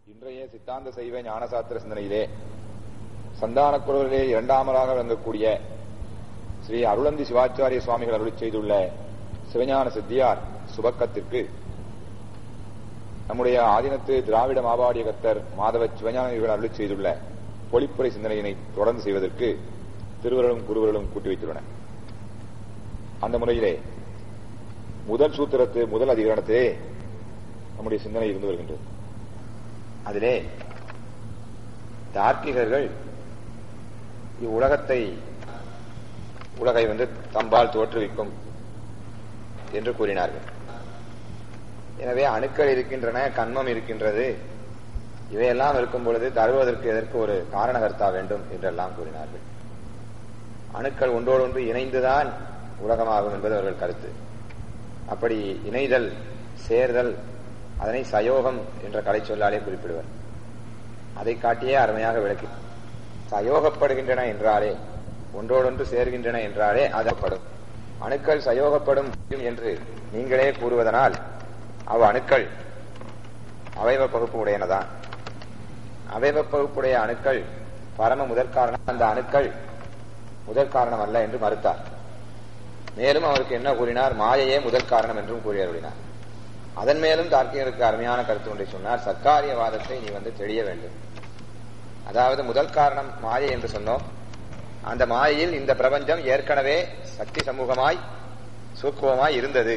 இன்றைய சித்தாந்த சைவ ஞானசாஸ்திர சிந்தனையிலே சந்தான குரலிலே இரண்டாமராக விளங்கக்கூடிய ஸ்ரீ அருளந்தி சிவாச்சாரிய சுவாமிகள் அருளி செய்துள்ள சிவஞான சித்தியார் சுபக்கத்திற்கு நம்முடைய ஆதீனத்து திராவிட மாபாடிய கத்தர் மாதவ சிவஞானிகள் அருளி செய்துள்ள பொழிப்புரை சிந்தனையினை தொடர்ந்து செய்வதற்கு திருவருளும் குருவர்களும் கூட்டி வைத்துள்ளன அந்த முறையிலே முதல் சூத்திரத்து முதல் அதிகரணத்திலே நம்முடைய சிந்தனை இருந்து வருகின்றது அதிலே தார்க்கிகர்கள் இவ்வுலகத்தை உலகை வந்து தம்பால் தோற்றுவிக்கும் என்று கூறினார்கள் எனவே அணுக்கள் இருக்கின்றன கண்மம் இருக்கின்றது இவையெல்லாம் இருக்கும் பொழுது தருவதற்கு எதற்கு ஒரு காரணகர்த்தா வேண்டும் என்றெல்லாம் கூறினார்கள் அணுக்கள் ஒன்றோடு ஒன்று இணைந்துதான் உலகமாகும் என்பது அவர்கள் கருத்து அப்படி இணைதல் சேர்தல் அதனை சயோகம் என்ற கலை சொல்லாலே குறிப்பிடுவர் அதை காட்டியே அருமையாக விளக்கி சயோகப்படுகின்றன என்றாலே ஒன்றோடொன்று சேர்கின்றன என்றாலே அதப்படும் அணுக்கள் சயோகப்படும் என்று நீங்களே கூறுவதனால் அவ் அணுக்கள் அவயவ பகுப்பு உடையனதான் அவயவ பகுப்புடைய அணுக்கள் பரம முதற் காரணம் அந்த அணுக்கள் முதற் காரணம் அல்ல என்று மறுத்தார் மேலும் அவருக்கு என்ன கூறினார் மாயையே முதல் காரணம் என்றும் கூறி அருளினார் அதன் மேலும் தார்க்கியருக்கு அருமையான கருத்து ஒன்றை சொன்னார் சர்க்காரியவாதத்தை நீ வந்து தெளிய வேண்டும் அதாவது முதல் காரணம் மாயை என்று சொன்னோம் அந்த மாயையில் இந்த பிரபஞ்சம் ஏற்கனவே சக்தி சமூகமாய் சூக்குவமாய் இருந்தது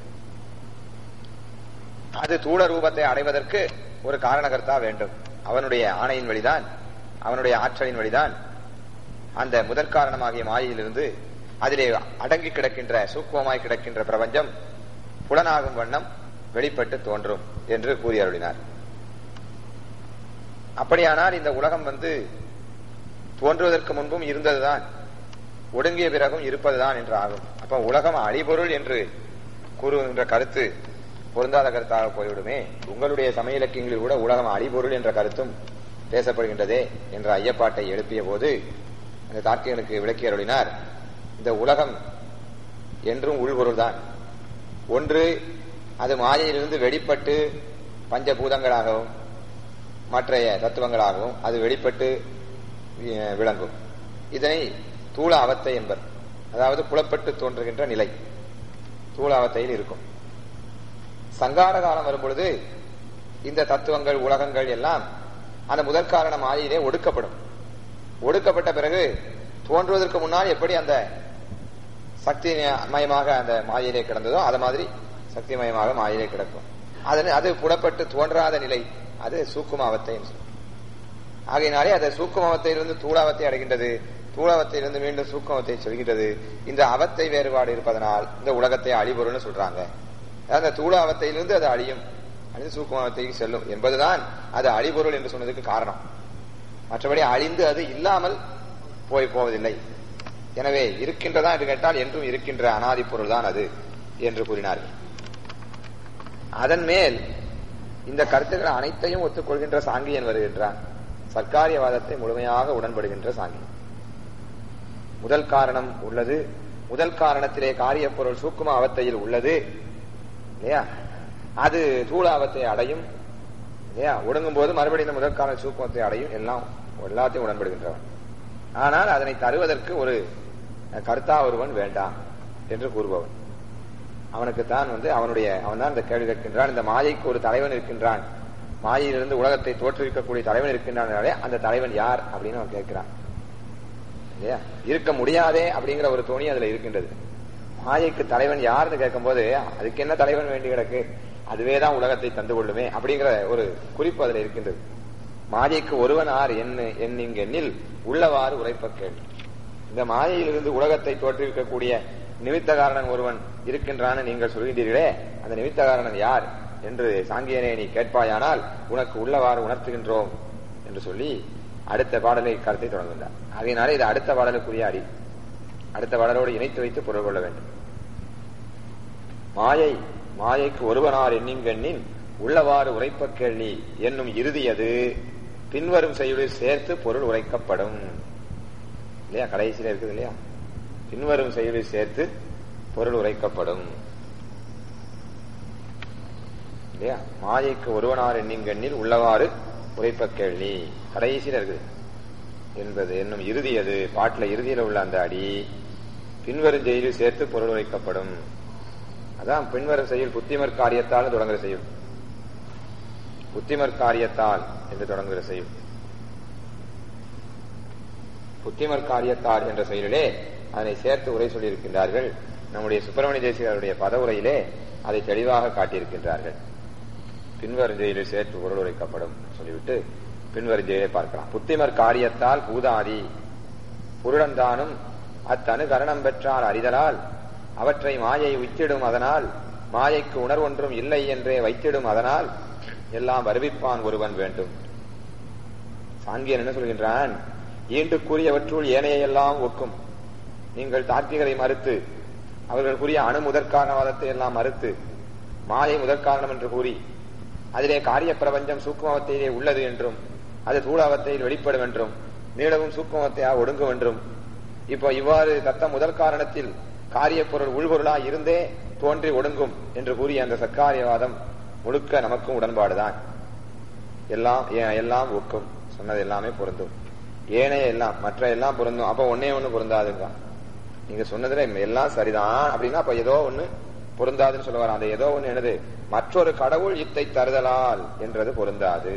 அது தூள ரூபத்தை அடைவதற்கு ஒரு காரணகர்த்தா வேண்டும் அவனுடைய ஆணையின் வழிதான் அவனுடைய ஆற்றலின் வழிதான் அந்த முதற் காரணமாகிய மாயையிலிருந்து அதிலே அடங்கி கிடக்கின்ற சூக்குவமாய் கிடக்கின்ற பிரபஞ்சம் புலனாகும் வண்ணம் வெளிப்பட்டு தோன்றும் என்று கூறி அருளினார் அப்படியானால் இந்த உலகம் வந்து தோன்றுவதற்கு முன்பும் இருந்ததுதான் ஒடுங்கிய பிறகும் இருப்பதுதான் என்று ஆகும் அப்ப உலகம் அழிபொருள் என்று கூறுகின்ற கருத்து பொருந்தாத கருத்தாக போய்விடுமே உங்களுடைய சமய இலக்கியங்களில் கூட உலகம் அழிபொருள் என்ற கருத்தும் பேசப்படுகின்றதே என்ற ஐயப்பாட்டை எழுப்பிய போது அந்த தார்க்கியனுக்கு விளக்கி அருளினார் இந்த உலகம் என்றும் உள்பொருள் தான் ஒன்று அது மாயையிலிருந்து வெளிப்பட்டு பஞ்சபூதங்களாகவும் மற்றைய தத்துவங்களாகவும் அது வெளிப்பட்டு விளங்கும் இதனை தூள அவத்தை என்பர் அதாவது புலப்பட்டு தோன்றுகின்ற நிலை தூள அவத்தையில் இருக்கும் சங்கார காலம் வரும்பொழுது இந்த தத்துவங்கள் உலகங்கள் எல்லாம் அந்த முதற் காரண மாயிலே ஒடுக்கப்படும் ஒடுக்கப்பட்ட பிறகு தோன்றுவதற்கு முன்னால் எப்படி அந்த சக்தி மயமாக அந்த மாயிலே கிடந்ததோ அது மாதிரி சக்தி மயமாக மாயிலே கிடக்கும் அதன் அது புலப்பட்டு தோன்றாத நிலை அது சூக்குமாவத்தை ஆகையினாலே அது சூக்குமாவத்தையிலிருந்து தூளாவத்தை அடைகின்றது தூளாவத்தையிலிருந்து மீண்டும் சூக்குமத்தை சொல்கின்றது இந்த அவத்தை வேறுபாடு இருப்பதனால் இந்த உலகத்தை அழிபொருள்னு சொல்றாங்க அந்த தூளாவத்தையிலிருந்து அது அழியும் அழிந்து சூக்குமாவத்தைக்கு செல்லும் என்பதுதான் அது அழிபொருள் என்று சொன்னதுக்கு காரணம் மற்றபடி அழிந்து அது இல்லாமல் போய் போவதில்லை எனவே இருக்கின்றதா என்று கேட்டால் என்றும் இருக்கின்ற அனாதி பொருள் தான் அது என்று கூறினார்கள் அதன் மேல் இந்த கருத்துக்கள் அனைத்தையும் ஒத்துக்கொள்கின்ற சாங்கியன் வருகின்றான் சர்க்காரியவாதத்தை முழுமையாக உடன்படுகின்ற சாங்கியன் முதல் காரணம் உள்ளது முதல் காரணத்திலே காரிய பொருள் சூக்கும அவத்தையில் உள்ளது இல்லையா அது தூளாவத்தை அடையும் இல்லையா ஒடுங்கும் போது மறுபடியும் இந்த முதல் காரண சூக்குமத்தை அடையும் எல்லாம் எல்லாத்தையும் உடன்படுகின்றவன் ஆனால் அதனை தருவதற்கு ஒரு கர்த்தா ஒருவன் வேண்டாம் என்று கூறுபவன் அவனுக்கு தான் வந்து அவனுடைய அவன் தான் இந்த கேள்வி கேட்கின்றான் இந்த மாயைக்கு ஒரு தலைவன் இருக்கின்றான் மாயையிலிருந்து உலகத்தை தோற்றுவிக்கக்கூடிய தலைவன் இருக்கின்றான் அந்த தலைவன் யார் அப்படின்னு அவன் கேட்கிறான் இல்லையா இருக்க முடியாதே அப்படிங்கிற ஒரு தோணி அதுல இருக்கின்றது மாயைக்கு தலைவன் யாருன்னு கேட்கும் போது அதுக்கு என்ன தலைவன் வேண்டி கிடக்கு அதுவே தான் உலகத்தை தந்து கொள்ளுமே அப்படிங்கிற ஒரு குறிப்பு அதுல இருக்கின்றது மாயைக்கு ஒருவன் ஆர் என்ன எண்ணில் உள்ளவாறு உரைப்ப கேள்வி இந்த மாயையிலிருந்து உலகத்தை தோற்றுவிக்கக்கூடிய நிமித்த காரணன் ஒருவன் இருக்கின்றான்னு நீங்கள் சொல்கின்றீர்களே அந்த நிமித்த காரணன் யார் என்று சாங்கியனை நீ கேட்பாயானால் உனக்கு உள்ளவாறு உணர்த்துகின்றோம் என்று சொல்லி அடுத்த பாடலை கருத்தை தொடங்குகின்றார் ஆகையினாலே இது அடுத்த பாடலுக்குரிய அடி அடுத்த பாடலோடு இணைத்து வைத்து பொருள் கொள்ள வேண்டும் மாயை மாயைக்கு ஒருவனார் எண்ணின் உள்ளவாறு உரைப்ப கேள்வி என்னும் இறுதியது பின்வரும் செய்யுளில் சேர்த்து பொருள் உரைக்கப்படும் இல்லையா கடைசியில் இருக்குது இல்லையா பின்வரும் செய்யுளில் சேர்த்து பொருள் உரைக்கப்படும் இல்லையா மாயைக்கு ஒருவனார் எண்ணிங்கண்ணில் உள்ளவாறு உரைப்ப கேள்வி கடைசியில இருக்குது என்பது என்னும் இறுதி அது பாட்டுல இறுதியில உள்ள அந்த அடி பின்வரும் செயலில் சேர்த்து பொருள் உரைக்கப்படும் அதான் பின்வரும் செயல் புத்திமர் காரியத்தால் தொடங்குற செய்யும் புத்திமர் காரியத்தால் என்று தொடங்குகிற செய்யும் புத்திமர் காரியத்தால் என்ற செயலிலே அதனை சேர்த்து உரை சொல்லியிருக்கின்றார்கள் நம்முடைய சுப்பிரமணிய தேசிகருடைய பத உரையிலே அதை தெளிவாக காட்டியிருக்கின்றார்கள் பின்வரும் செயலில் சேர்த்து பொருள் உரைக்கப்படும் சொல்லிவிட்டு பின்வரும் செயலை பார்க்கலாம் புத்திமர் காரியத்தால் பூதாதி புருடந்தானும் அத்தனு கரணம் பெற்றால் அறிதலால் அவற்றை மாயை உச்சிடும் அதனால் மாயைக்கு உணர்வொன்றும் இல்லை என்றே வைத்திடும் அதனால் எல்லாம் வருவிப்பான் ஒருவன் வேண்டும் சாங்கியன் என்ன சொல்கின்றான் ஈண்டு கூறியவற்றுள் ஏனைய எல்லாம் ஒக்கும் நீங்கள் தார்க்கிகரை மறுத்து அவர்கள் கூறிய அணு முதற்காரணவாதத்தை எல்லாம் மறுத்து மாயை முதற்காரணம் என்று கூறி அதிலே காரிய பிரபஞ்சம் சூக்குமவத்தையிலே உள்ளது என்றும் அது தூளாவத்தையில் வெளிப்படும் என்றும் மீளவும் சூக்குமவத்தையா ஒடுங்கும் என்றும் இப்போ இவ்வாறு தத்த முதல் காரணத்தில் காரிய பொருள் உள்பொருளா இருந்தே தோன்றி ஒடுங்கும் என்று கூறிய அந்த சர்க்காரியவாதம் முழுக்க நமக்கும் உடன்பாடுதான் எல்லாம் எல்லாம் ஒக்கும் சொன்னது எல்லாமே பொருந்தும் ஏனைய எல்லாம் மற்ற எல்லாம் பொருந்தும் அப்ப ஒன்னே ஒண்ணு பொருந்தாதுங்க நீங்க சொன்னதுல எல்லாம் சரிதான் அப்படின்னா அப்ப ஏதோ ஒண்ணு பொருந்தாதுன்னு சொல்லுவார் அந்த ஏதோ ஒண்ணு என்னது மற்றொரு கடவுள் இத்தை தருதலால் என்றது பொருந்தாது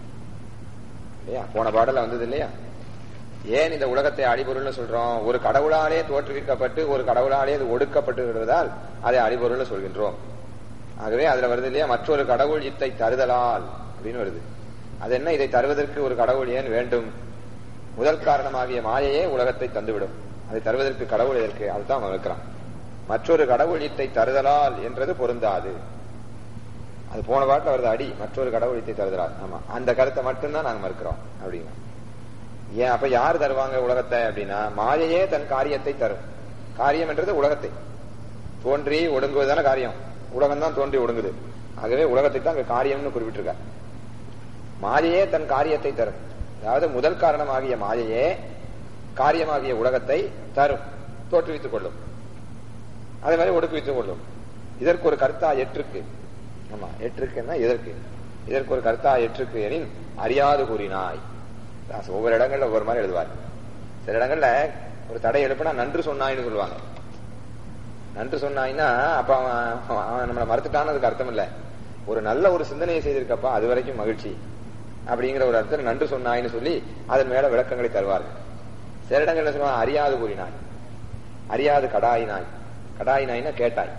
இல்லையா போன பாடல வந்தது இல்லையா ஏன் இந்த உலகத்தை அடிபொருள்னு சொல்றோம் ஒரு கடவுளாலே தோற்றுவிக்கப்பட்டு ஒரு கடவுளாலே அது ஒடுக்கப்பட்டு விடுவதால் அதை அடிபொருள்னு சொல்கின்றோம் ஆகவே அதுல வருது இல்லையா மற்றொரு கடவுள் இத்தை தருதலால் அப்படின்னு வருது அது என்ன இதை தருவதற்கு ஒரு கடவுள் ஏன் வேண்டும் முதல் காரணமாகிய மாயையே உலகத்தை தந்துவிடும் அதை தருவதற்கு கடவுள் எதற்கு அதுதான் அவன் இருக்கிறான் மற்றொரு கடவுள் இத்தை தருதலால் என்றது பொருந்தாது அது போன பாட்டில் வருது அடி மற்றொரு கடவுள் இத்தை தருதலால் ஆமா அந்த கருத்தை மட்டும்தான் நாங்க மறுக்கிறோம் அப்படின்னா ஏன் அப்ப யார் தருவாங்க உலகத்தை அப்படின்னா மாயையே தன் காரியத்தை தரும் காரியம் என்றது உலகத்தை தோன்றி ஒடுங்குவதான காரியம் உலகம் தான் தோன்றி ஒடுங்குது ஆகவே உலகத்தை தான் அங்க காரியம்னு குறிப்பிட்டிருக்க மாயையே தன் காரியத்தை தரும் அதாவது முதல் காரணமாகிய மாயையே காரியமாகிய உலகத்தை தரும் தோற்றுவித்துக் கொள்ளும் அதே மாதிரி ஒடுக்குவித்துக் கொள்ளும் இதற்கு ஒரு கருத்தா எற்றுக்கு ஆமா எற்றுக்குன்னா இதற்கு இதற்கு ஒரு கருத்தா எற்றுக்கு எனின் அறியாது கூறினாய் ஒவ்வொரு இடங்கள்ல ஒவ்வொரு மாதிரி எழுதுவார் சில இடங்கள்ல ஒரு தடை எழுப்புனா நன்று சொன்னாயின்னு சொல்லுவாங்க நன்று சொன்னாயின்னா அப்ப அவன் அவன் நம்மளை மறுத்துட்டான்னு அர்த்தம் இல்ல ஒரு நல்ல ஒரு சிந்தனையை செய்திருக்கப்பா அது வரைக்கும் மகிழ்ச்சி அப்படிங்கிற ஒரு அர்த்தம் நன்று சொன்னாயின்னு சொல்லி அதன் மேல விளக்கங்களை தருவார்கள் சில இடங்கள்ல சொல்லுவாங்க அறியாது கூறினாய் அறியாது கடாய் நாய் கடாய் நாய்னா கேட்டாய்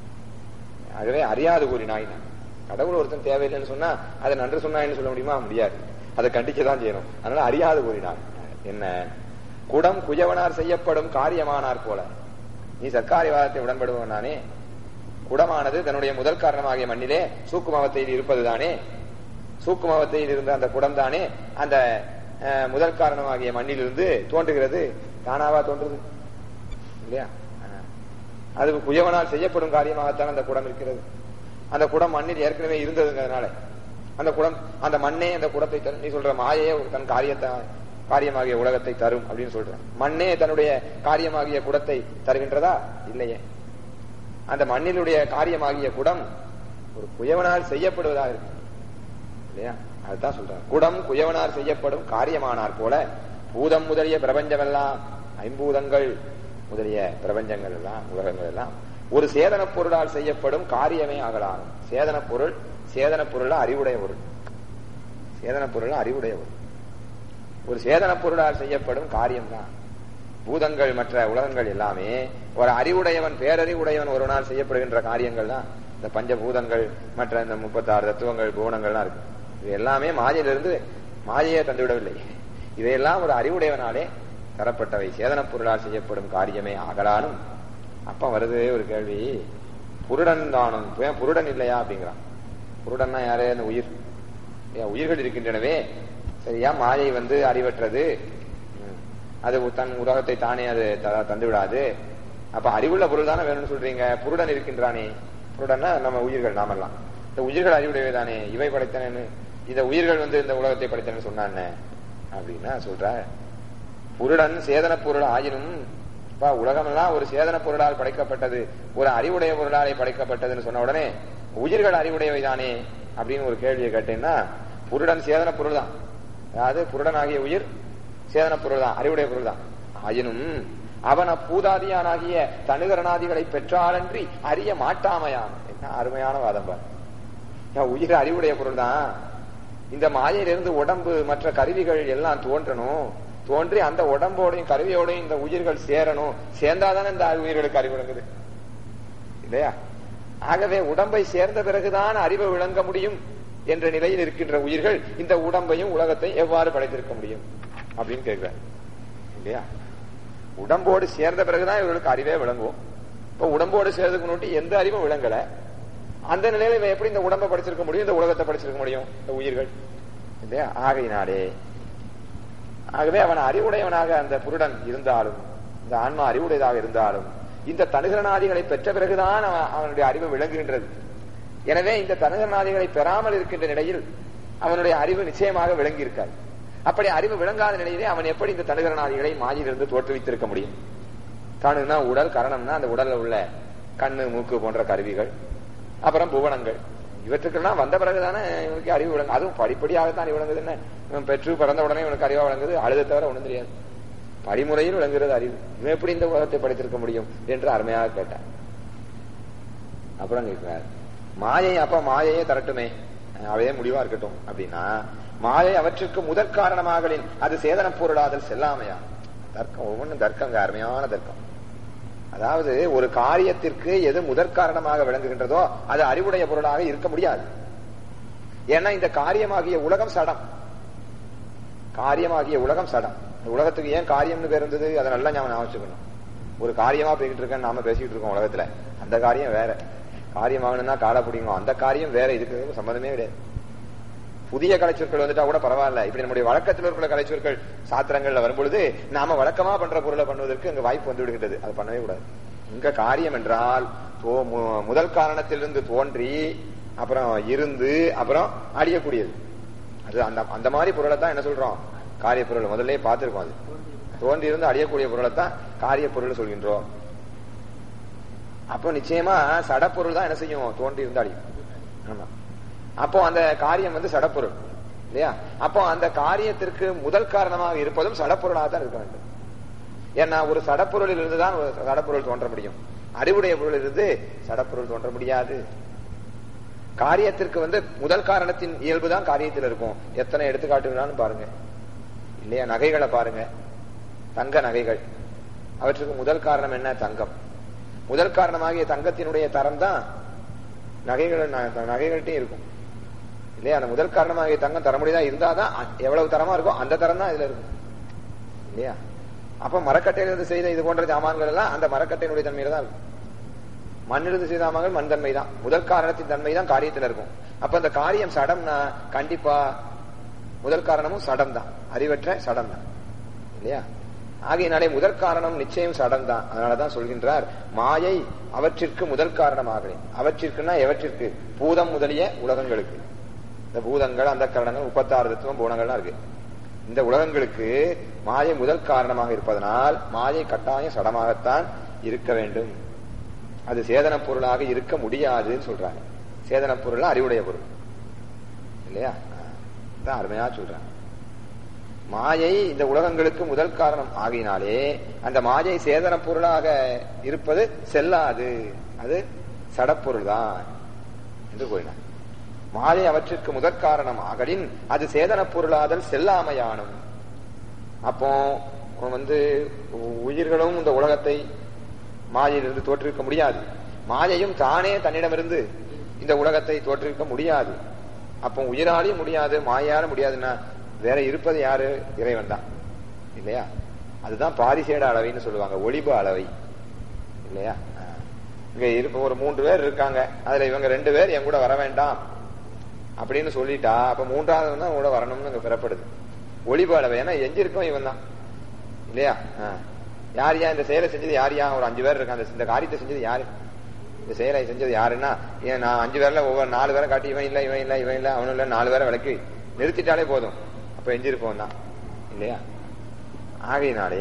ஆகவே அறியாது கூறினாய் கடவுள் ஒருத்தன் தேவையில்லைன்னு சொன்னா அதை நன்று சொன்னாயின்னு சொல்ல முடியுமா முடியாது அதை கண்டிக்கதான் செய்யணும் அதனால அறியாது கூறினார் என்ன குடம் குயவனார் செய்யப்படும் காரியமானார் போல நீ சர்க்காரிவாதத்தை உடன்படுவனானே குடமானது தன்னுடைய முதல் காரணமாகிய மண்ணிலே சூக்குமவத்தையில் இருப்பதுதானே சூக்குமவத்தையில் இருந்த அந்த குடம் தானே அந்த முதல் காரணமாகிய மண்ணிலிருந்து தோன்றுகிறது தானாவா தோன்றுது இல்லையா அது குயவனால் செய்யப்படும் காரியமாகத்தான் அந்த குடம் இருக்கிறது அந்த குடம் மண்ணில் ஏற்கனவே இருந்ததுங்கிறதுனால அந்த குடம் அந்த மண்ணே அந்த குடத்தை தரும் நீ சொல்ற மாயே தன் காரியத்தை காரியமாகிய உலகத்தை தரும் அப்படின்னு சொல்ற மண்ணே தன்னுடைய காரியமாகிய குடத்தை தருகின்றதா இல்லையே அந்த மண்ணினுடைய காரியமாகிய குடம் ஒரு குயவனால் செய்யப்படுவதாக இருக்கு இல்லையா அதுதான் சொல்றாங்க குடம் குயவனார் செய்யப்படும் காரியமானார் போல பூதம் முதலிய பிரபஞ்சம் எல்லாம் ஐம்பூதங்கள் முதலிய பிரபஞ்சங்கள் எல்லாம் உலகங்கள் எல்லாம் ஒரு சேதன பொருளால் செய்யப்படும் காரியமே ஆகலாம் சேதன பொருள் சேதன பொருள் அறிவுடைய பொருள் சேதன பொருள் அறிவுடைய பொருள் ஒரு சேதன பொருளால் செய்யப்படும் காரியம்தான் பூதங்கள் மற்ற உலகங்கள் எல்லாமே ஒரு அறிவுடையவன் பேரறிவுடையவன் ஒரு நாள் செய்யப்படுகின்ற காரியங்கள் தான் இந்த பஞ்சபூதங்கள் மற்ற இந்த முப்பத்தாறு தத்துவங்கள் குணங்கள்லாம் இருக்கு இது எல்லாமே மாயையிலிருந்து மாயையே தந்துவிடவில்லை இவையெல்லாம் ஒரு அறிவுடையவனாலே தரப்பட்டவை சேதன பொருளால் செய்யப்படும் காரியமே ஆகலானும் அப்ப வருது ஒரு கேள்வி புருடன் தானும் புருடன் இல்லையா அப்படிங்கிறான் புருடன்னா யாரு அந்த உயிர் உயிர்கள் இருக்கின்றனவே சரியா மாயை வந்து அறிவற்றது அது தன் உலகத்தை தானே அது தந்து விடாது அப்ப அறிவுள்ள பொருள் தானே வேணும்னு சொல்றீங்க புருடன் இருக்கின்றானே புருடன்னா நம்ம உயிர்கள் நாமெல்லாம் இந்த உயிர்கள் அறிவுடையவை தானே இவை படைத்தனு இந்த உயிர்கள் வந்து இந்த உலகத்தை படைத்தனு சொன்னான் அப்படின்னா சொல்ற புருடன் சேதன பொருள் ஆயினும் உலகமெல்லாம் ஒரு சேதன பொருளால் படைக்கப்பட்டது ஒரு அறிவுடைய பொருளாலே படைக்கப்பட்டதுன்னு சொன்ன உடனே உயிர்கள் அறிவுடையவை தானே அப்படின்னு ஒரு கேள்வியை கேட்டேன்னா புருடன் சேதன பொருள் தான் அதாவது புருடன் ஆகிய உயிர் சேதன பொருள் தான் அறிவுடைய பொருள் தான் ஆயினும் அவன் அப்பூதாதியானாகிய தனுகரணாதிகளை பெற்றாலன்றி அறிய மாட்டாமையான் என்ன அருமையான வாதம் பார் ஏன் உயிர் அறிவுடைய பொருள் தான் இந்த மாயையிலிருந்து உடம்பு மற்ற கருவிகள் எல்லாம் தோன்றணும் தோன்றி அந்த உடம்போடையும் கருவியோடையும் இந்த உயிர்கள் சேரணும் சேர்ந்தாதானே இந்த உயிர்களுக்கு அறிவு விளங்குது இல்லையா ஆகவே உடம்பை சேர்ந்த பிறகுதான் அறிவு விளங்க முடியும் என்ற நிலையில் இருக்கின்ற உயிர்கள் இந்த உடம்பையும் உலகத்தையும் எவ்வாறு படைத்திருக்க முடியும் அப்படின்னு கேட்கிறார் இல்லையா உடம்போடு சேர்ந்த பிறகுதான் இவர்களுக்கு அறிவே விளங்கும் இப்ப உடம்போடு சேர்றதுக்கு முன்னாடி எந்த அறிவும் விளங்கல அந்த நிலையில இவன் எப்படி இந்த உடம்பை படிச்சிருக்க முடியும் இந்த உலகத்தை படிச்சிருக்க முடியும் இந்த உயிர்கள் இல்லையா ஆகையினாலே ஆகவே அவன் அறிவுடையவனாக அந்த புருடன் இருந்தாலும் இந்த ஆன்மா அறிவுடையதாக இருந்தாலும் இந்த தனுகரணாதிகளை பெற்ற பிறகுதான் அவன் அவனுடைய அறிவு விளங்குகின்றது எனவே இந்த தனுகரணாதிகளை பெறாமல் இருக்கின்ற நிலையில் அவனுடைய அறிவு நிச்சயமாக விளங்கி இருக்காது அப்படி அறிவு விளங்காத நிலையிலே அவன் எப்படி இந்த தனுகரணாதிகளை மாயிலிருந்து தோற்றுவித்திருக்க முடியும் தனுனா உடல் கரணம்னா அந்த உடல்ல உள்ள கண்ணு மூக்கு போன்ற கருவிகள் அப்புறம் புவனங்கள் இவற்றுக்கெல்லாம் வந்த பிறகுதானே இவனுக்கு அறிவு விளங்கு அதுவும் படிப்படியாகத்தான் அறிவு விளங்குது என்ன இவன் பெற்று பிறந்த உடனே இவனுக்கு அறிவா விளங்குது அழுத தவிர ஒண்ணும் தெரியாது படிமுறையில் விளங்குறது அறிவு இவன் எப்படி இந்த உலகத்தை படித்திருக்க முடியும் என்று அருமையாக கேட்டான் அப்புறம் கேட்கிறார் மாயை அப்ப மாயையே தரட்டுமே அவையே முடிவா இருக்கட்டும் அப்படின்னா மாயை அவற்றுக்கு முதற் காரணமாகலின் அது சேதன பொருளாதல் செல்லாமையா தர்க்கம் ஒவ்வொன்றும் தர்க்கங்க அருமையான தர்க்கம் அதாவது ஒரு காரியத்திற்கு எது முதற் காரணமாக விளங்குகின்றதோ அது அறிவுடைய பொருளாக இருக்க முடியாது ஏன்னா இந்த காரியமாகிய உலகம் சடம் காரியமாகிய உலகம் சடம் இந்த உலகத்துக்கு ஏன் காரியம்னு பேர் இருந்தது அதை நல்லா ஞாபகம் வச்சுக்கணும் ஒரு காரியமா போய்கிட்டு இருக்கேன்னு நாம பேசிட்டு இருக்கோம் உலகத்துல அந்த காரியம் வேற காரியமாகணும்னா காலை பிடிக்கும் அந்த காரியம் வேற இதுக்கு சம்பந்தமே கிடையாது புதிய கலைச்சொற்கள் வந்துட்டா கூட பரவாயில்ல இப்படி நம்முடைய வழக்கத்தில் இருக்கிற கலைச்சொற்கள் சாத்திரங்கள்ல வரும்பொழுது நாம வழக்கமா பண்ற பொருளை பண்ணுவதற்கு அங்க வாய்ப்பு வந்து விடுகின்றது அது பண்ணவே கூடாது இங்க காரியம் என்றால் முதல் காரணத்திலிருந்து தோன்றி அப்புறம் இருந்து அப்புறம் அடியக்கூடியது அது அந்த அந்த மாதிரி பொருளை தான் என்ன சொல்றோம் காரிய பொருள் முதல்ல பார்த்திருக்கோம் அது தோன்றி இருந்து அடியக்கூடிய பொருளை தான் காரிய பொருள் சொல்கின்றோம் அப்போ நிச்சயமா சடப்பொருள் தான் என்ன செய்யும் தோன்றி இருந்து அடியும் ஆமா அப்போ அந்த காரியம் வந்து சடப்பொருள் இல்லையா அப்போ அந்த காரியத்திற்கு முதல் காரணமாக இருப்பதும் சடப்பொருளாக தான் இருக்க வேண்டும் ஏன்னா ஒரு சடப்பொருளில் இருந்து தான் ஒரு சடப்பொருள் தோன்ற முடியும் அறிவுடைய பொருளில் இருந்து சடப்பொருள் தோன்ற முடியாது காரியத்திற்கு வந்து முதல் காரணத்தின் இயல்பு தான் காரியத்தில் இருக்கும் எத்தனை எடுத்துக்காட்டுகளான்னு பாருங்க இல்லையா நகைகளை பாருங்க தங்க நகைகள் அவற்றுக்கு முதல் காரணம் என்ன தங்கம் முதல் காரணமாகிய தங்கத்தினுடைய தரம் தான் நகைகள் நகைகள்கிட்டையும் இருக்கும் இல்லையா அந்த முதல் காரணமாகிய தங்கம் தர முடியாதா இருந்தாதான் எவ்வளவு தரமா இருக்கும் அந்த தரம் தான் இதுல இருக்கும் இல்லையா அப்ப மரக்கட்டையிலிருந்து செய்த இது போன்ற ஜாமான்கள் எல்லாம் அந்த மரக்கட்டையினுடைய தன்மையில தான் இருக்கும் மண்ணிலிருந்து செய்த ஜாமான்கள் மண் தன்மை தான் முதல் காரணத்தின் தன்மை தான் காரியத்தில் இருக்கும் அப்ப அந்த காரியம் சடம்னா கண்டிப்பா முதல் காரணமும் சடம் தான் அறிவற்ற சடம் தான் இல்லையா ஆகையினாலே முதற் காரணம் நிச்சயம் சடம் தான் அதனாலதான் சொல்கின்றார் மாயை அவற்றிற்கு முதல் காரணமாக அவற்றிற்குன்னா எவற்றிற்கு பூதம் முதலிய உலகங்களுக்கு இந்த பூதங்கள் அந்த கரணங்கள் முப்பத்தாறு தத்துவம் பூணங்கள்லாம் இருக்கு இந்த உலகங்களுக்கு மாயை முதல் காரணமாக இருப்பதனால் மாயை கட்டாயம் சடமாகத்தான் இருக்க வேண்டும் அது சேதன பொருளாக இருக்க முடியாதுன்னு சொல்றாங்க சேதன பொருள் அறிவுடைய பொருள் இல்லையா தான் அருமையா சொல்றாங்க மாயை இந்த உலகங்களுக்கு முதல் காரணம் ஆகினாலே அந்த மாயை சேதன பொருளாக இருப்பது செல்லாது அது சடப்பொருள் தான் என்று கூறினார் மாயை அவற்றிற்கு முதற் காரணம் ஆகலின் அது சேதன பொருளாதல் செல்லாமையானும் அப்போ வந்து உயிர்களும் இந்த உலகத்தை மாயையிலிருந்து தோற்றுவிக்க முடியாது மாயையும் தானே தன்னிடமிருந்து இந்த உலகத்தை தோற்றுவிக்க முடியாது அப்போ உயிராலையும் முடியாது மாயால முடியாதுன்னா வேற இருப்பது யாரு இறைவன் தான் இல்லையா அதுதான் பாரிசேட அளவைன்னு சொல்லுவாங்க ஒளிபு அளவை இல்லையா இங்க இருப்ப ஒரு மூன்று பேர் இருக்காங்க அதுல இவங்க ரெண்டு பேர் என் கூட வர வேண்டாம் அப்படின்னு சொல்லிட்டா அப்ப மூன்றாவது தான் கூட வரணும்னு இங்க பெறப்படுது ஒளிபு அளவை ஏன்னா எஞ்சிருக்கோம் இவன் தான் இல்லையா யார் யா இந்த செயலை செஞ்சது யார் யா ஒரு அஞ்சு பேர் இருக்காங்க இந்த காரியத்தை செஞ்சது யாரு இந்த செயலை செஞ்சது யாருன்னா ஏன் நான் அஞ்சு பேர்ல ஒவ்வொரு நாலு பேரை காட்டி இவன் இல்ல இவன் இல்ல இவன் இல்ல அவனும் இல்ல நாலு பேரை விளக்கி நிறுத்திட்டாலே போதும் அப்ப எஞ்சிருப்போம் தான் இல்லையா ஆகையினாலே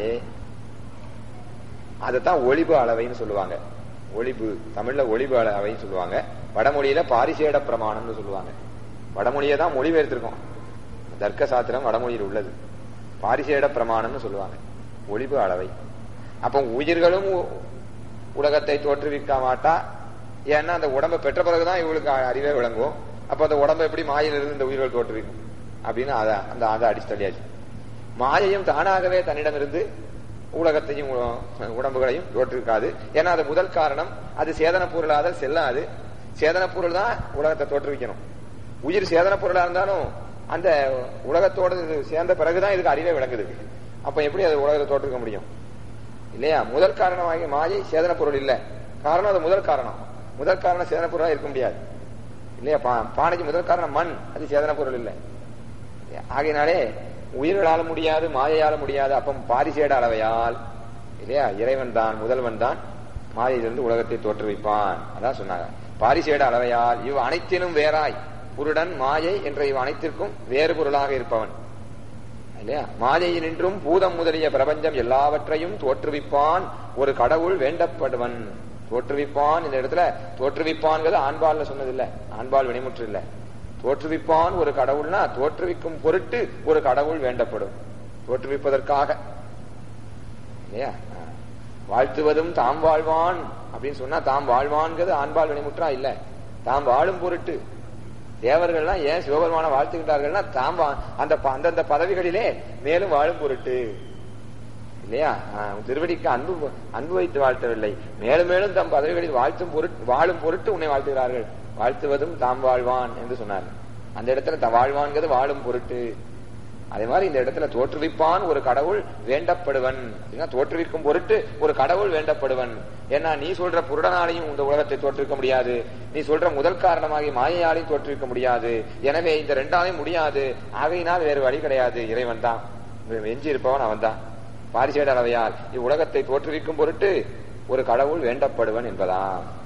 அதைத்தான் ஒளிபு அளவைன்னு சொல்லுவாங்க ஒளிபு தமிழ்ல ஒளிபு அளவைன்னு சொல்லுவாங்க வடமொழியில பாரிசேட பிரமாணம்னு சொல்லுவாங்க வடமொழியை தான் மொழிபெயர்த்திருக்கோம் தர்க்க சாத்திரம் வடமொழியில் உள்ளது பாரிசேட பிரமாணம்னு சொல்லுவாங்க ஒளிவு அளவை அப்ப உயிர்களும் உ- உலகத்தை தோற்றுவிக்க மாட்டா ஏன்னா அந்த உடம்பை பெற்ற பிறகுதான் இவளுக்கு அ- அறிவே விளங்கும் அப்ப அந்த உடம்பை எப்படி மாயிலிருந்து இந்த உயிர்கள் தோற்றுவிக்கும் அப்படின்னு அத அந்த அதை அடிச்சு தள்ளியாச்சு மாயையும் தானாகவே தன்னிடமிருந்து உலகத்தையும் உ- உடம்புகளையும் தோற்றுவிக்காது ஏன்னா அது முதல் காரணம் அது சேதன பொருளாத செல்லாது சேதன பொருள் தான் உலகத்தை தோற்றுவிக்கணும் உயிர் சேதன பொருளா இருந்தாலும் அந்த உலகத்தோட இது சேர்ந்த பிறகுதான் இதுக்கு அறிவே விளங்குது அப்ப எப்படி அது உலகத்தை தோற்றுக்க முடியும் இல்லையா முதல் காரணமாகி மாயை சேதன பொருள் இல்ல காரணம் அது முதல் காரணம் முதல் காரணம் சேதன பொருளா இருக்க முடியாது இல்லையா பா- பானைக்கு முதல் காரணம் மண் அது சேதன பொருள் இல்லை ஆகையினாலே உயிர்களால முடியாது மாயையால முடியாது அப்பம் பாரிசேட அளவையால் இல்லையா இறைவன் தான் முதல்வன் தான் மாயையிலிருந்து உலகத்தை தோற்றுவிப்பான் அதான் சொன்னாங்க பாரிசேட அளவையால் இவ் அனைத்தினும் வேறாய் புருடன் மாயை என்ற இவ் அனைத்திற்கும் வேறு பொருளாக இருப்பவன் இல்லையா மாயையினின்றும் பூதம் முதலிய பிரபஞ்சம் எல்லாவற்றையும் தோற்றுவிப்பான் ஒரு கடவுள் வேண்டப்படுவன் தோற்றுவிப்பான் இந்த இடத்துல தோற்றுவிப்பான்கிறது ஆண்பால்ல சொன்னதில்ல ஆண்பால் வினைமுற்று இல்ல தோற்றுவிப்பான் ஒரு கடவுள்னா தோற்றுவிக்கும் பொருட்டு ஒரு கடவுள் வேண்டப்படும் தோற்றுவிப்பதற்காக இல்லையா ஆ. வாழ்த்துவதும் தாம் வாழ்வான் அப்படின்னு சொன்னா தாம் வாழ்வான்கிறது ஆண்பால் வினைமுற்றா இல்ல தாம் வாழும் பொருட்டு தேவர்கள்லாம் ஏன் சிவபெருமான வாழ்த்துகின்றார்கள்னா தாம் வா- அந்த ப- அந்தந்த பதவிகளிலே மேலும் வாழும் பொருட்டு இல்லையா ஆ, திருவடிக்கு அன்பு அன்பு வைத்து வாழ்த்தவில்லை மேலும் மேலும் தம் பதவிகளில் வாழ்த்தும் பொருட்டு வாழும் பொருட்டு உன்னை வாழ்த்துகிறார்கள் வாழ்த்துவதும் தாம் வாழ்வான் என்று சொன்னார் அந்த இடத்துல த- வாழ்வான்கிறது வாழும் பொருட்டு அதே மாதிரி இந்த இடத்துல தோற்றுவிப்பான் ஒரு கடவுள் வேண்டப்படுவன் அப்படின்னா தோற்றுவிக்கும் பொருட்டு ஒரு கடவுள் வேண்டப்படுவன் ஏன்னா நீ சொல்ற புருடனாலையும் இந்த உலகத்தை தோற்றுவிக்க முடியாது நீ சொல்ற முதல் காரணமாகி மாயையாலையும் தோற்றுவிக்க முடியாது எனவே இந்த ரெண்டாலையும் முடியாது ஆகையினால் வேறு வழி கிடையாது இறைவன் தான் எஞ்சி இருப்பவன் அவன் தான் பாரிசேட அளவையால் இவ்வுலகத்தை தோற்றுவிக்கும் பொருட்டு ஒரு கடவுள் வேண்டப்படுவன் என்பதா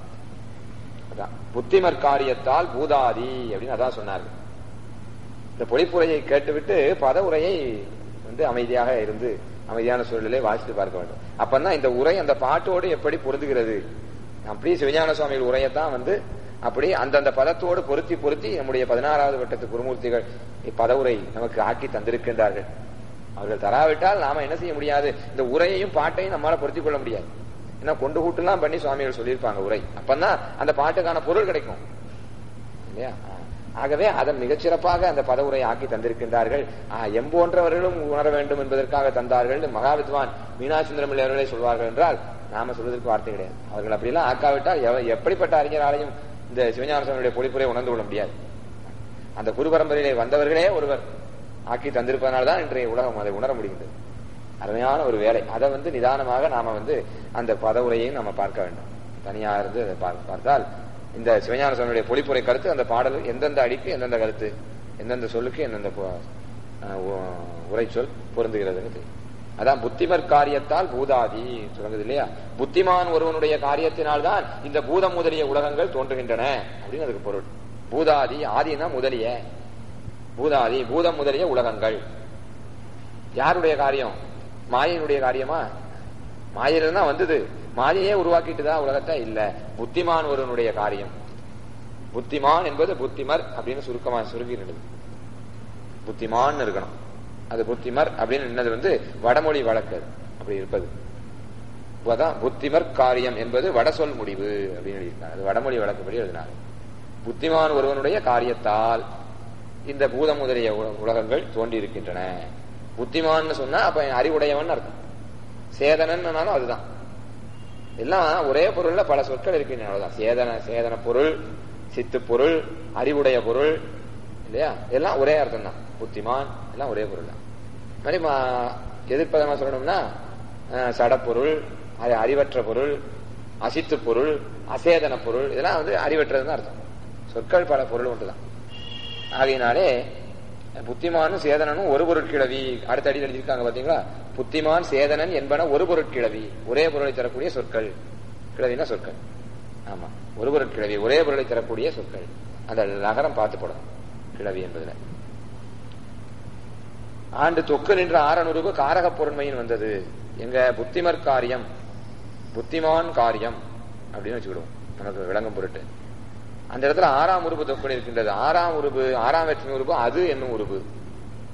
அதான் புத்திமற் காரியத்தால் பூதாதி அப்படின்னு அதான் சொன்னார்கள் இந்த பொழிப்புரையை கேட்டுவிட்டு பத உரையை வந்து அமைதியாக இருந்து அமைதியான சூழலிலே வாசித்து பார்க்க வேண்டும் அப்பதான் இந்த உரை அந்த பாட்டோடு எப்படி பொருந்துகிறது அப்படி சிவஞான சுவாமிகள் உரையத்தான் வந்து அப்படி அந்தந்த பதத்தோடு பொருத்தி பொருத்தி நம்முடைய பதினாறாவது வட்டத்து குருமூர்த்திகள் இப்பதவுரை நமக்கு ஆக்கி தந்திருக்கின்றார்கள் அவர்கள் தராவிட்டால் நாம என்ன செய்ய முடியாது இந்த உரையையும் பாட்டையும் நம்மால பொருத்திக் கொள்ள முடியாது ஏன்னா கொண்டு கூட்டுலாம் பண்ணி சுவாமிகள் சொல்லியிருப்பாங்க உரை அப்பதான் அந்த பாட்டுக்கான பொருள் கிடைக்கும் இல்லையா ஆ. ஆகவே அதன் மிகச்சிறப்பாக அந்த பதவுரை ஆக்கி தந்திருக்கின்றார்கள் ஆ, எம்போன்றவர்களும் உணர வேண்டும் என்பதற்காக தந்தார்கள் என்று மகாவித்வான் மீனாட்சிந்திரமில்லை அவர்களே சொல்வார்கள் என்றால் நாம சொல்வதற்கு வார்த்தை கிடையாது அவர்கள் அப்படியெல்லாம் ஆக்காவிட்டால் எவ- எப்படிப்பட்ட அறிஞராலையும் இந்த சிவஞான சுவாமியுடைய பொழிப்புரை உணர்ந்து கொள்ள முடியாது அந்த குரு பரம்பரையிலே வந்தவர்களே ஒருவர் ஆக்கி தந்திருப்பதனால்தான் இன்றைய உலகம் அதை உணர முடிகின்றது அருமையான ஒரு வேலை அதை வந்து நிதானமாக நாம வந்து அந்த பதவுரையையும் நம்ம பார்க்க வேண்டும் தனியா இருந்து அதை பார்- பார்த்தால் இந்த சிவஞான சுவாமியுடைய பொழிப்புரை கருத்து அந்த பாடல் எந்தெந்த அடிக்கு எந்தெந்த கருத்து எந்தெந்த சொல்லுக்கு எந்தெந்த பொ- அஹ் உ- உரை சொல் பொருந்துகிறதுன்னு தெரியும் அதான் புத்திமற் காரியத்தால் பூதாதி சொல்லுது இல்லையா புத்திமான் ஒருவனுடைய காரியத்தினால்தான் இந்த பூதம் முதலிய உலகங்கள் தோன்றுகின்றன அப்படின்னு அதுக்கு பொருள் பூதாதி ஆதினா முதலிய பூதாதி பூதம் முதலிய உலகங்கள் யாருடைய காரியம் மாயையினுடைய காரியமா மாயில தான் வந்தது மாயையே உருவாக்கிட்டுதான் உலகத்தை இல்ல புத்திமான் ஒருவனுடைய காரியம் புத்திமான் என்பது புத்திமர் அப்படின்னு சுருக்கமா சுருங்கிடுது புத்திமான் இருக்கணும் அது புத்திமர் அப்படின்னு என்னது வந்து வடமொழி வழக்கு அது. அப்படி இருப்பது அதான் புத்திமர் காரியம் என்பது வடசொல் முடிவு அப்படின்னு எழுதியிருக்காங்க அது வடமொழி வழக்குப்படி எழுதினாங்க புத்திமான் ஒருவனுடைய காரியத்தால் இந்த பூதம் முதலிய உல- உலகங்கள் தோன்றி இருக்கின்றன புத்திமான்னு சொன்னா அப்ப அறிவுடையவன் அர்த்தம் சேதனன்னாலும் அதுதான் எல்லாம் ஒரே பொருள்ல பல சொற்கள் இருக்கின்றன அவ்வளவுதான் சேதன சேதன பொருள் சித்து பொருள் அறிவுடைய பொருள் இல்லையா எல்லாம் ஒரே அர்த்தம் தான் புத்திமான் எல்லாம் ஒரே பொருள் தான் மாதிரி மா- எதிர்ப்பதமா சொல்லணும்னா அஹ், சடப்பொருள் அது அறிவற்ற பொருள் அசித்து பொருள் அசேதன பொருள் இதெல்லாம் வந்து அறிவற்றதுன்னு அர்த்தம் சொற்கள் பல பொருள் ஒன்றுதான் ஆகையினாலே புத்திமானும் சேதனனும் ஒரு பொருட்கிழவி அடுத்த அடி எழுதியிருக்காங்க பாத்தீங்களா புத்திமான் சேதனன் என்பன ஒரு பொருட்கிழவி ஒரே பொருளை தரக்கூடிய சொற்கள் கிழவினா சொற்கள் ஆமா ஒரு பொருட்கிழவி ஒரே பொருளை தரக்கூடிய சொற்கள் அந்த நகரம் பார்த்து போடணும் கிழவி என்பதுல ஆண்டு தொக்கு நின்ற ஆறனுருவு காரக பொருண்மையின் வந்தது எங்க புத்திமர் காரியம் புத்திமான் காரியம் அப்படின்னு வச்சுக்கிடுவோம் நமக்கு விளங்கும் பொருட்டு அந்த இடத்துல ஆறாம் உருபு தொக்குன்னு இருக்கின்றது ஆறாம் உருபு ஆறாம் வெற்றின் உருபு அது என்னும் உருபு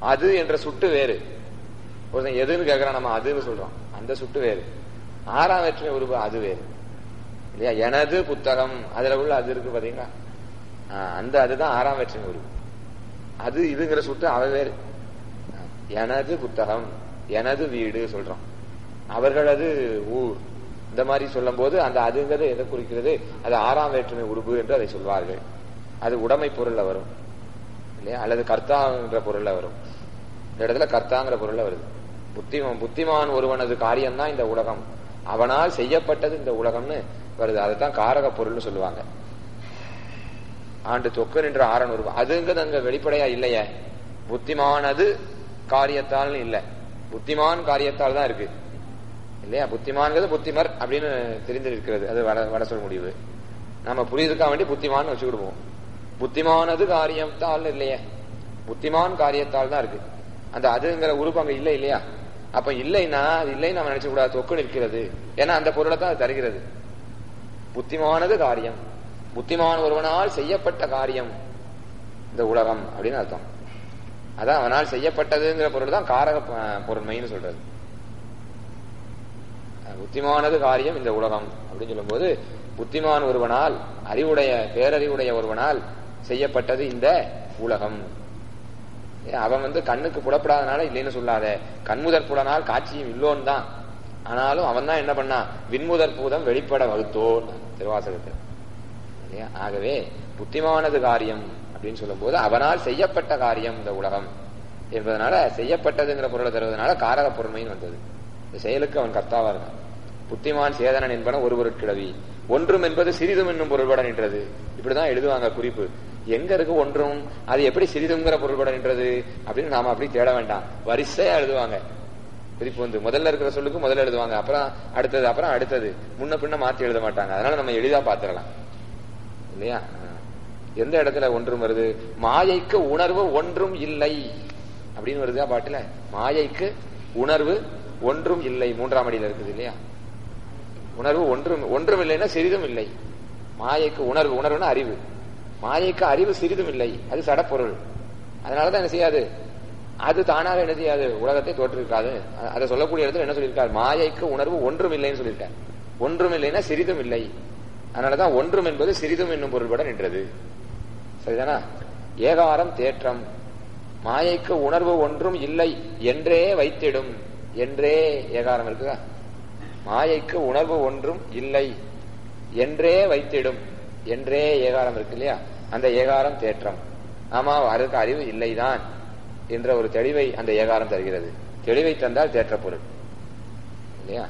அது என்ற சுட்டு வேறு ஒருத்தன் எதுன்னு கேட்கறான் நம்ம அதுன்னு சொல்றோம் அந்த சுட்டு வேறு ஆறாம் வேற்றுமை உருவு அது வேறு இல்லையா எனது புத்தகம் அதுல உள்ள அது இருக்கு பாத்தீங்களா ஆஹ் அந்த அதுதான் ஆறாம் வேற்றுமை உருவு அது இதுங்கிற சுட்டு அவ வேறு எனது புத்தகம் எனது வீடு சொல்றோம் அவர்களது ஊர் இந்த மாதிரி சொல்லும் போது அந்த அதுங்கிறது எதை குறிக்கிறது அது ஆறாம் வேற்றுமை உருவு என்று அதை சொல்வார்கள் அது உடைமை பொருள்ல வரும் இல்லையா அல்லது கர்த்தாங்கிற பொருள்ல வரும் இந்த இடத்துல கர்த்தாங்கிற பொருள்ல வருது புத்திமான் புத்திமான் ஒருவனது காரியம்தான் இந்த உலகம் அவனால் செய்யப்பட்டது இந்த உலகம்னு வருது அதுதான் காரக பொருள்னு சொல்லுவாங்க ஆண்டு தொக்கு நின்ற ஆறன் உருவம் அதுங்கிறது அங்க வெளிப்படையா இல்லையே புத்திமானது காரியத்தால் இல்ல புத்திமான் காரியத்தால் தான் இருக்கு இல்லையா புத்திமான்கிறது புத்திமர் அப்படின்னு தெரிந்து இருக்கிறது அது வட வட சொல் முடிவு நம்ம புரியுதுக்கா வேண்டி புத்திமான் வச்சுக்கிடுவோம் புத்திமானது காரியத்தால் இல்லையே புத்திமான் காரியத்தால் தான் இருக்கு அந்த அதுங்கிற உறுப்பு அங்க இல்லை இல்லையா அப்ப இல்லைன்னா அது இல்லைன்னு நம்ம நினைச்ச கூடாது தொக்கு நிற்கிறது ஏன்னா அந்த பொருளை தான் அது தருகிறது புத்திமானது காரியம் புத்திமான் ஒருவனால் செய்யப்பட்ட காரியம் இந்த உலகம் அப்படின்னு அர்த்தம் அதான் அவனால் செய்யப்பட்டதுங்கிற பொருள் தான் காரக பொருண்மைன்னு சொல்றது புத்திமானது காரியம் இந்த உலகம் அப்படின்னு சொல்லும்போது புத்திமான் ஒருவனால் அறிவுடைய பேரறிவுடைய ஒருவனால் செய்யப்பட்டது இந்த உலகம் அவன் வந்து கண்ணுக்கு புலப்படாதனால இல்லைன்னு சொல்லாத கண்முதற் புலனால் காட்சியும் இல்லோன்னு தான் ஆனாலும் அவன் தான் என்ன பண்ணான் விண்முதற் பூதம் வெளிப்பட வகுத்தோன் திருவாசகத்தில் இல்லையா ஆகவே புத்திமானது காரியம் அப்படின்னு சொல்லும் போது அவனால் செய்யப்பட்ட காரியம் இந்த உலகம் என்பதனால செய்யப்பட்டதுங்கிற பொருளை தருவதனால காரக பொருண்மைன்னு வந்தது இந்த செயலுக்கு அவன் கர்த்தாவா இருக்கான் புத்திமான் சேதனன் என்பன ஒரு பொருட்கிழவி ஒன்றும் என்பது சிறிதும் என்னும் பொருள்பட நின்றது இப்படிதான் எழுதுவாங்க குறிப்பு எங்க இருக்கு ஒன்றும் அது எப்படி சிறிதுங்கிற பொருள்பட நின்றது அப்படின்னு நாம அப்படி தேட வேண்டாம் வரிசையா எழுதுவாங்க குறிப்பு வந்து முதல்ல இருக்கிற சொல்லுக்கு முதல்ல எழுதுவாங்க அப்புறம் அடுத்தது அப்புறம் அடுத்தது முன்ன பின்ன மாத்தி எழுத மாட்டாங்க அதனால நம்ம எளிதா பாத்துக்கலாம் இல்லையா எந்த இடத்துல ஒன்றும் வருது மாயைக்கு உணர்வு ஒன்றும் இல்லை அப்படின்னு வருதா பாட்டுல மாயைக்கு உணர்வு ஒன்றும் இல்லை மூன்றாம் அடியில் இருக்குது இல்லையா உணர்வு ஒன்றும் ஒன்றும் இல்லைன்னா சிறிதும் இல்லை மாயைக்கு உணர்வு உணர்வுனா அறிவு மாயைக்கு அறிவு சிறிதும் இல்லை அது சடப்பொருள் அதனாலதான் என்ன செய்யாது அது தானாக என்ன செய்யாது உலகத்தை தோற்றிருக்காது அதை சொல்லக்கூடிய இடத்துல என்ன சொல்லியிருக்காரு மாயைக்கு உணர்வு ஒன்றும் இல்லைன்னு சொல்லியிருக்காரு ஒன்றும் இல்லைன்னா சிறிதும் இல்லை அதனாலதான் ஒன்றும் என்பது சிறிதும் என்னும் பொருள்பட நின்றது சரிதானா ஏகாரம் தேற்றம் மாயைக்கு உணர்வு ஒன்றும் இல்லை என்றே வைத்திடும் என்றே ஏகாரம் இருக்குதா மாயைக்கு உணர்வு ஒன்றும் இல்லை என்றே வைத்திடும் என்றே ஏகாரம் இருக்கு இல்லையா அந்த ஏகாரம் தேற்றம் ஆமா அதுக்கு அறிவு இல்லைதான் என்ற ஒரு தெளிவை அந்த ஏகாரம் தருகிறது தெளிவை தந்தால் தேற்ற பொருள் இல்லையா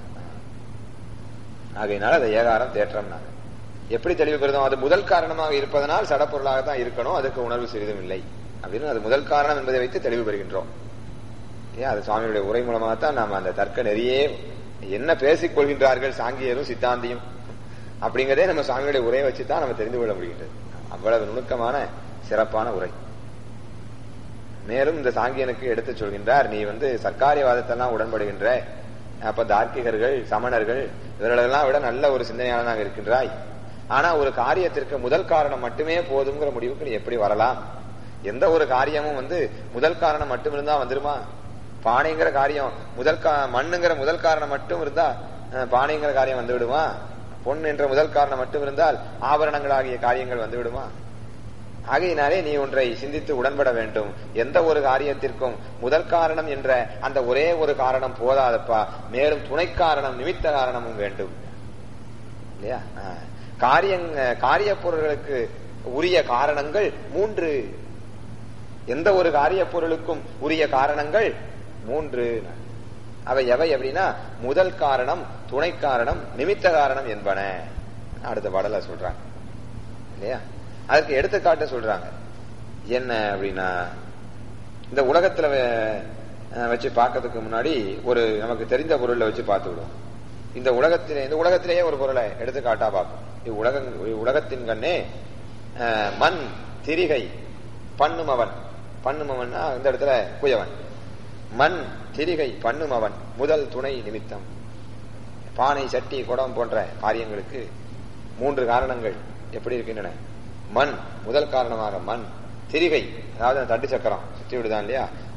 ஆகையினால அந்த ஏகாரம் தேற்றம் எப்படி தெளிவு பெறுதோம் அது முதல் காரணமாக இருப்பதனால் சடப்பொருளாகத்தான் இருக்கணும் அதுக்கு உணர்வு சிறிதும் இல்லை அப்படின்னு அது முதல் காரணம் என்பதை வைத்து தெளிவு பெறுகின்றோம் ஏன் அது சுவாமியுடைய உரை மூலமாகத்தான் நாம் அந்த தர்க்க நெறியே என்ன பேசிக் கொள்கின்றார்கள் சாங்கியரும் சித்தாந்தியும் அப்படிங்கிறதே நம்ம சுவாமியுடைய உரையை வச்சு தான் நம்ம தெரிந்து கொள்ள முடிகின்றது அவ்வளவு நுணுக்கமான சிறப்பான உரை மேலும் இந்த சாங்கியனுக்கு எடுத்து சொல்கின்றார் நீ வந்து சர்க்காரியவாதத்தெல்லாம் உடன்படுகின்ற அப்ப தார்க்கிகர்கள் சமணர்கள் இவர்களெல்லாம் விட நல்ல ஒரு சிந்தனையாளனாக இருக்கின்றாய் ஆனா ஒரு காரியத்திற்கு முதல் காரணம் மட்டுமே போதுங்கிற முடிவுக்கு நீ எப்படி வரலாம் எந்த ஒரு காரியமும் வந்து முதல் காரணம் மட்டும் இருந்தா வந்துருமா பானைங்கிற காரியம் முதல் மண்ணுங்கிற முதல் காரணம் மட்டும் இருந்தா பானைங்கிற காரியம் வந்து விடுமா பொன் என்ற முதல் காரணம் மட்டும் இருந்தால் ஆபரணங்கள் ஆகிய காரியங்கள் வந்து விடுமா ஆகையினாலே நீ ஒன்றை சிந்தித்து உடன்பட வேண்டும் எந்த ஒரு காரியத்திற்கும் முதல் காரணம் என்ற அந்த ஒரே ஒரு காரணம் போதாதப்பா மேலும் துணை காரணம் நிமித்த காரணமும் வேண்டும் இல்லையா காரியங் காரிய பொருள்களுக்கு உரிய காரணங்கள் மூன்று எந்த ஒரு காரிய பொருளுக்கும் உரிய காரணங்கள் மூன்று அவை எவை அப்படின்னா முதல் காரணம் துணை காரணம் நிமித்த காரணம் என்பன அடுத்த பாடல சொல்றாங்க இல்லையா அதுக்கு எடுத்துக்காட்டு சொல்றாங்க என்ன அப்படின்னா இந்த உலகத்துல வச்சு பார்க்கறதுக்கு முன்னாடி ஒரு நமக்கு தெரிந்த பொருளை வச்சு பார்த்து விடுவோம் இந்த உலகத்திலே இந்த உலகத்திலேயே ஒரு பொருளை எடுத்துக்காட்டா பார்ப்போம் இவ்வுலக உலகத்தின் கண்ணே மண் திரிகை பண்ணுமவன் பண்ணுமவன்னா இந்த இடத்துல குயவன் மண் திரிகை பண்ணுமவன் முதல் துணை நிமித்தம் பானை சட்டி குடம் போன்ற காரியங்களுக்கு மூன்று காரணங்கள் எப்படி இருக்கின்றன மண் முதல் காரணமாக மண் திரிகை அதாவது தட்டு சக்கரம் சுற்றி விடுதான் இல்லையா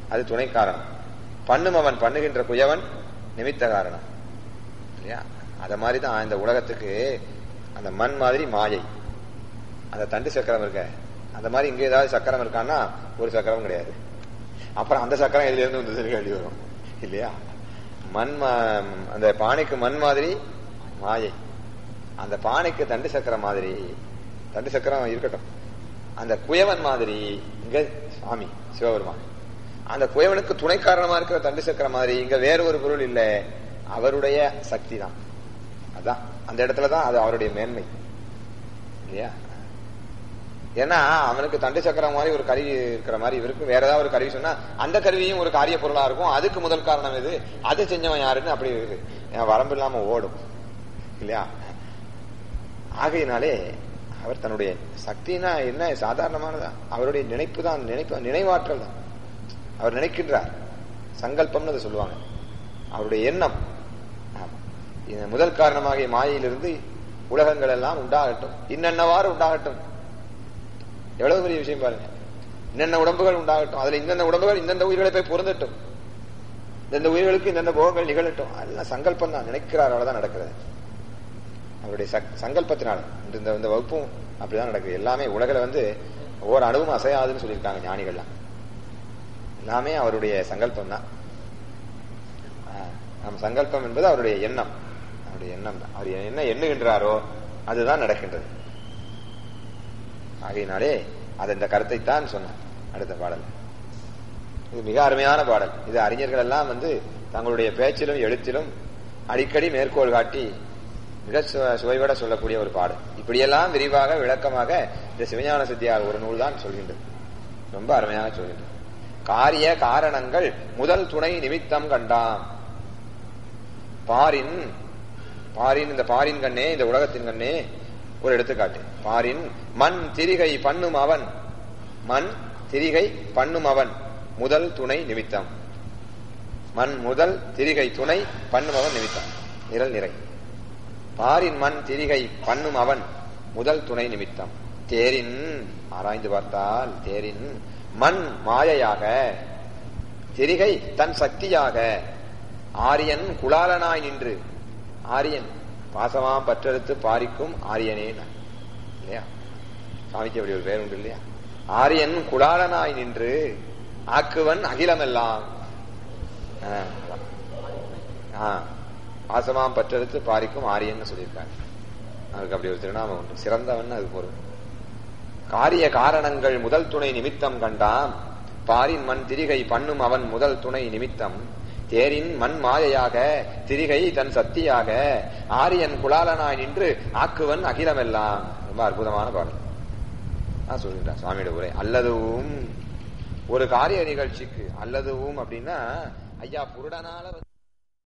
அது துணை காரணம் பண்ணும் அவன் பண்ணுகின்ற குயவன் நிமித்த காரணம் இல்லையா அத மாதிரி தான் இந்த உலகத்துக்கு அந்த மண் மாதிரி மாயை அந்த தண்டு சக்கரம் இருக்க அந்த மாதிரி இங்க ஏதாவது சக்கரம் இருக்கான்னா ஒரு சக்கரம் கிடையாது அப்புறம் அந்த சக்கரம் எதுல இருந்து வந்தது கேள்வி வரும் இல்லையா மண் மா- அந்த பானைக்கு மண் மாதிரி மாயை அந்த பானைக்கு தண்டு சக்கரம் மாதிரி தண்டு சக்கரம் இருக்கட்டும் அந்த குயவன் மாதிரி இங்க சுவாமி சிவபெருமான் அந்த குயவனுக்கு துணை காரணமா இருக்கிற தண்டு சக்கரம் மாதிரி இங்க வேற ஒரு பொருள் இல்ல அவருடைய சக்தி தான் அதான் அந்த இடத்துல தான் அது அவருடைய மேன்மை இல்லையா ஏன்னா அவனுக்கு தண்டு சக்கரம் மாதிரி ஒரு கருவி இருக்கிற மாதிரி இவருக்கு வேற ஏதாவது ஒரு கருவி சொன்னா அந்த கருவியும் ஒரு காரிய பொருளா இருக்கும் அதுக்கு முதல் காரணம் எது அது செஞ்சவன் யாருன்னு அப்படி இருக்கு ஏன் வரம்பு இல்லாம ஓடும் இல்லையா ஆகையினாலே அவர் தன்னுடைய சக்தினா என்ன சாதாரணமானதா அவருடைய நினைப்பு தான் நினைப்பு நினைவாற்றல் தான் அவர் நினைக்கின்றார் சங்கல்பம்னு அதை சொல்லுவாங்க அவருடைய எண்ணம் ஆமா. இந்த முதல் காரணமாகிய மாயையிலிருந்து உலகங்கள் எல்லாம் உண்டாகட்டும் இன்னென்னவாறு உண்டாகட்டும் எவ்வளவு பெரிய விஷயம் பாருங்க இன்னென்ன உடம்புகள் உண்டாகட்டும் அதுல இந்தந்த உடம்புகள் இந்தந்த உயிர்களை போய் பொருந்தட்டும் இந்தந்த உயிர்களுக்கு இந்தந்த போகங்கள் நிகழட்டும் அதெல்லாம் சங்கல்பம் தான் நினைக்கிறார் அவ்வளவுதான் நடக்கிறது அவருடைய சக்- சங்கல்பத்தினால இந்த- இந்த இந்த வகுப்பும் அப்படிதான் நடக்குது எல்லாமே உலகில வந்து ஒவ்வொரு அணுவும் அசையாதுன்னு சொல்லியிருக்காங்க ஞானிகள்லாம் எல்லாமே அவருடைய சங்கல்பம் தான் நம் சங்கல்பம் என்பது அவருடைய எண்ணம் அவருடைய எண்ணம் தான் அவர் என்ன எண்ணுகின்றாரோ அதுதான் நடக்கின்றது ஆகையினாலே அது இந்த கருத்தை தான் சொன்னார் அடுத்த பாடல் இது மிக அருமையான பாடல் இது அறிஞர்கள் எல்லாம் வந்து தங்களுடைய பேச்சிலும் எழுத்திலும் அடிக்கடி மேற்கோள் காட்டி மிக சு- சுவைபட சொல்லக்கூடிய ஒரு பாடல் இப்படியெல்லாம் விரிவாக விளக்கமாக இந்த சிவஞான சித்தியார் ஒரு நூல் தான் சொல்கின்றது ரொம்ப அருமையாக சொல்கின்றது காரிய காரணங்கள் முதல் துணை நிமித்தம் கண்டாம் பாரின் பாரின் இந்த பாரின் கண்ணே இந்த உலகத்தின் கண்ணே ஒரு எடுத்துக்காட்டு பாரின் மண் திரிகை பண்ணும் அவன் மண் திரிகை பண்ணும் அவன் முதல் துணை நிமித்தம் மண் முதல் திரிகை துணை பண்ணும் அவன் நிமித்தம் நிரல் நிறை பாரின் மண் திரிகை பண்ணும் அவன் முதல் துணை நிமித்தம் தேரின் ஆராய்ந்து பார்த்தால் தேரின் மண் மாயையாக திரிகை தன் சக்தியாக ஆரியன் குலாலனாய் நின்று ஆரியன் பாசமாம் பற்றெடுத்து பாரிக்கும் ஆரியனே நான். இல்லையா சாமிக்கு அப்படி ஒரு பேர் உண்டு இல்லையா ஆரியன் குலாலனாய் நின்று ஆக்குவன் அகிலமெல்லாம் ஆ, அதான். ஆ, பாசமாம் பற்றெடுத்து பாரிக்கும் ஆரியன்னு சொல்லியிருக்காங்க அவருக்கு அப்படி ஒரு திருநாமம் உண்டு சிறந்தவன் அது பொருள் காரிய காரணங்கள் முதல் துணை நிமித்தம் கண்டாம் பாரின் மண் திரிகை பண்ணும் அவன் முதல் துணை நிமித்தம் தேரின் மண் மாயையாக திரிகை தன் சக்தியாக ஆரியன் குலாலனாய் நின்று ஆக்குவன் அகிலமெல்லாம் ரொம்ப அற்புதமான பாடல் நான் சொல்கின்றான் சுவாமியோட உரை அல்லதுவும் ஒரு காரிய நிகழ்ச்சிக்கு அல்லதுவும் அப்படின்னா ஐயா புருடனால வந்து